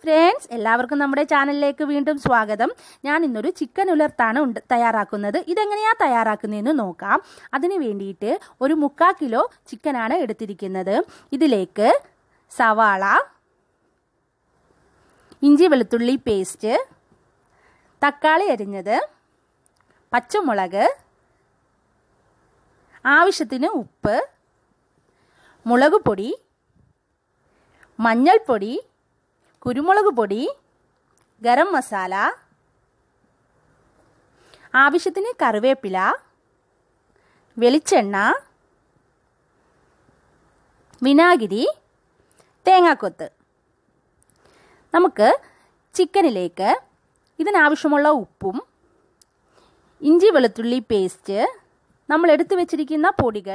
friends എല്ലാവർക്കും നമ്മുടെ ചാനലിലേക്ക് വീണ്ടും സ്വാഗതം ഞാൻ ഇന്നൊരു ചിക്കൻ ഉലർത്താണ് ഉണ്ട് തയ്യാറാക്കുന്നത് ഇതെങ്ങനെയാണ് തയ്യാറാക്കുന്നതെന്ന് നോക്കാം അതിന് വേണ്ടിയിട്ട് ഒരു മുക്കാ കിലോ ചിക്കനാണ് എടുത്തിരിക്കുന്നത് ഇതിലേക്ക് സവാള ഇഞ്ചി വെളുത്തുള്ളി പേസ്റ്റ് തക്കാളി അരിഞ്ഞത് പച്ചമുളക് ആവശ്യത്തിന് ഉപ്പ് മുളക് പൊടി മഞ്ഞൾപ്പൊടി കുരുമുളക് പൊടി ഗരം മസാല ആവശ്യത്തിന് കറിവേപ്പില വെളിച്ചെണ്ണ വിനാഗിരി തേങ്ങാക്കൊത്ത് നമുക്ക് ചിക്കനിലേക്ക് ഇതിനാവശ്യമുള്ള ഉപ്പും ഇഞ്ചി വെളുത്തുള്ളി പേസ്റ്റ് നമ്മൾ എടുത്തു വെച്ചിരിക്കുന്ന പൊടികൾ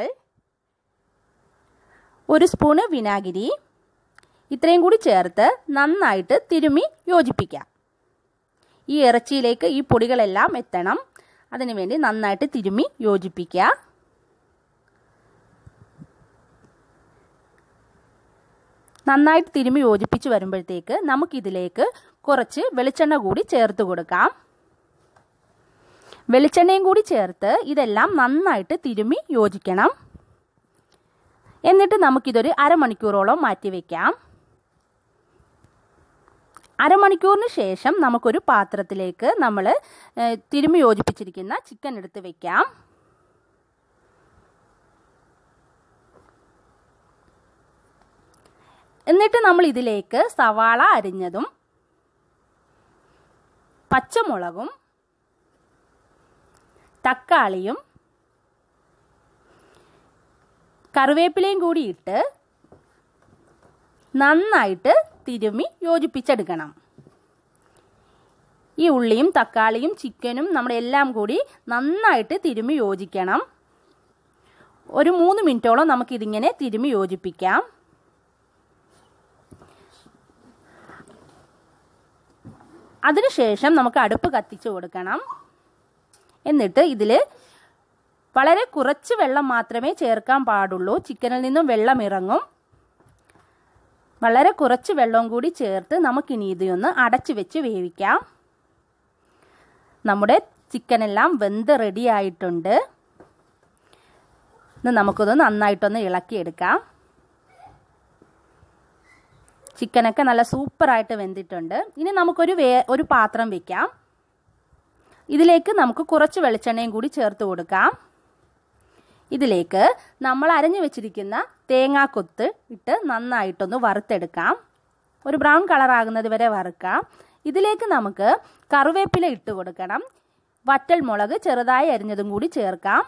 ഒരു സ്പൂണ് വിനാഗിരി ഇത്രയും കൂടി ചേർത്ത് നന്നായിട്ട് തിരുമ്മി യോജിപ്പിക്കാം ഈ ഇറച്ചിയിലേക്ക് ഈ പൊടികളെല്ലാം എത്തണം അതിനുവേണ്ടി നന്നായിട്ട് തിരുമ്മി യോജിപ്പിക്കുക നന്നായിട്ട് തിരുമ്മി യോജിപ്പിച്ച് വരുമ്പോഴത്തേക്ക് നമുക്കിതിലേക്ക് കുറച്ച് വെളിച്ചെണ്ണ കൂടി ചേർത്ത് കൊടുക്കാം വെളിച്ചെണ്ണയും കൂടി ചേർത്ത് ഇതെല്ലാം നന്നായിട്ട് തിരുമ്മി യോജിക്കണം എന്നിട്ട് നമുക്കിതൊരു അരമണിക്കൂറോളം മാറ്റി വയ്ക്കാം അരമണിക്കൂറിന് ശേഷം നമുക്കൊരു പാത്രത്തിലേക്ക് നമ്മൾ തിരുമ്മി യോജിപ്പിച്ചിരിക്കുന്ന ചിക്കൻ എടുത്ത് വെക്കാം എന്നിട്ട് നമ്മൾ ഇതിലേക്ക് സവാള അരിഞ്ഞതും പച്ചമുളകും തക്കാളിയും കറിവേപ്പിലയും കൂടി ഇട്ട് നന്നായിട്ട് തിരുമ്മി യോജിപ്പിച്ചെടുക്കണം ഈ ഉള്ളിയും തക്കാളിയും ചിക്കനും നമ്മുടെ എല്ലാം കൂടി നന്നായിട്ട് തിരുമ്മി യോജിക്കണം ഒരു മൂന്ന് മിനിറ്റോളം നമുക്കിതിങ്ങനെ തിരുമ്മി യോജിപ്പിക്കാം അതിനുശേഷം നമുക്ക് അടുപ്പ് കത്തിച്ചു കൊടുക്കണം എന്നിട്ട് ഇതിൽ വളരെ കുറച്ച് വെള്ളം മാത്രമേ ചേർക്കാൻ പാടുള്ളൂ ചിക്കനിൽ നിന്നും വെള്ളം ഇറങ്ങും വളരെ കുറച്ച് വെള്ളവും കൂടി ചേർത്ത് നമുക്കിനി ഇതൊന്ന് അടച്ചു വെച്ച് വേവിക്കാം നമ്മുടെ ചിക്കനെല്ലാം വെന്ത് റെഡി ആയിട്ടുണ്ട് ഇന്ന് നമുക്കിത് നന്നായിട്ടൊന്ന് ഇളക്കിയെടുക്കാം ചിക്കനൊക്കെ നല്ല സൂപ്പറായിട്ട് വെന്തിട്ടുണ്ട് ഇനി നമുക്കൊരു വേ ഒരു പാത്രം വെക്കാം ഇതിലേക്ക് നമുക്ക് കുറച്ച് വെളിച്ചെണ്ണയും കൂടി ചേർത്ത് കൊടുക്കാം ഇതിലേക്ക് നമ്മൾ അരഞ്ഞു വെച്ചിരിക്കുന്ന തേങ്ങാക്കൊത്ത് ഇട്ട് നന്നായിട്ടൊന്ന് വറുത്തെടുക്കാം ഒരു ബ്രൗൺ കളർ ആകുന്നത് വരെ വറുക്കാം ഇതിലേക്ക് നമുക്ക് കറിവേപ്പില ഇട്ട് കൊടുക്കണം വറ്റൽ മുളക് ചെറുതായി അരിഞ്ഞതും കൂടി ചേർക്കാം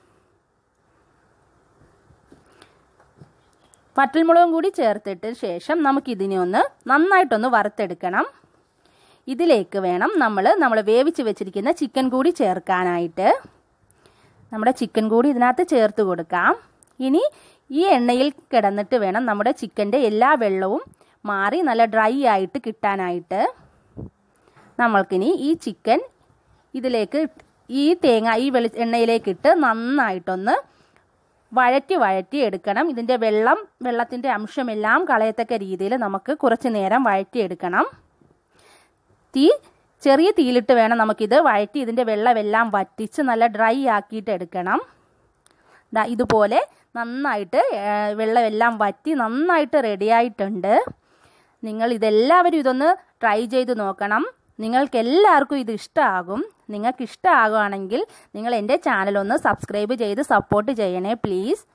വറ്റൽമുളകും കൂടി ചേർത്തിട്ട് ശേഷം നമുക്കിതിനെ ഒന്ന് നന്നായിട്ടൊന്ന് വറുത്തെടുക്കണം ഇതിലേക്ക് വേണം നമ്മൾ നമ്മൾ വേവിച്ച് വെച്ചിരിക്കുന്ന ചിക്കൻ കൂടി ചേർക്കാനായിട്ട് നമ്മുടെ ചിക്കൻ കൂടി ഇതിനകത്ത് ചേർത്ത് കൊടുക്കാം ഇനി ഈ എണ്ണയിൽ കിടന്നിട്ട് വേണം നമ്മുടെ ചിക്കൻ്റെ എല്ലാ വെള്ളവും മാറി നല്ല ഡ്രൈ ആയിട്ട് കിട്ടാനായിട്ട് നമ്മൾക്കിനി ഈ ചിക്കൻ ഇതിലേക്ക് ഈ തേങ്ങ ഈ വെളി എണ്ണയിലേക്കിട്ട് നന്നായിട്ടൊന്ന് വഴറ്റി വഴറ്റി എടുക്കണം ഇതിൻ്റെ വെള്ളം വെള്ളത്തിൻ്റെ അംശമെല്ലാം കളയത്തക്ക രീതിയിൽ നമുക്ക് കുറച്ച് നേരം വഴറ്റിയെടുക്കണം തീ ചെറിയ തീയിലിട്ട് വേണം നമുക്കിത് വഴറ്റി ഇതിൻ്റെ വെള്ളമെല്ലാം വറ്റിച്ച് നല്ല ഡ്രൈ ആക്കിയിട്ട് എടുക്കണം ദാ ഇതുപോലെ നന്നായിട്ട് വെള്ളമെല്ലാം വറ്റി നന്നായിട്ട് റെഡിയായിട്ടുണ്ട് നിങ്ങൾ ഇതെല്ലാവരും ഇതൊന്ന് ട്രൈ ചെയ്ത് നോക്കണം നിങ്ങൾക്ക് എല്ലാവർക്കും ഇത് ഇഷ്ടമാകും നിങ്ങൾക്ക് ഇഷ്ടമാകുകയാണെങ്കിൽ നിങ്ങൾ എൻ്റെ ചാനൽ ഒന്ന് സബ്സ്ക്രൈബ് ചെയ്ത് സപ്പോർട്ട് ചെയ്യണേ പ്ലീസ്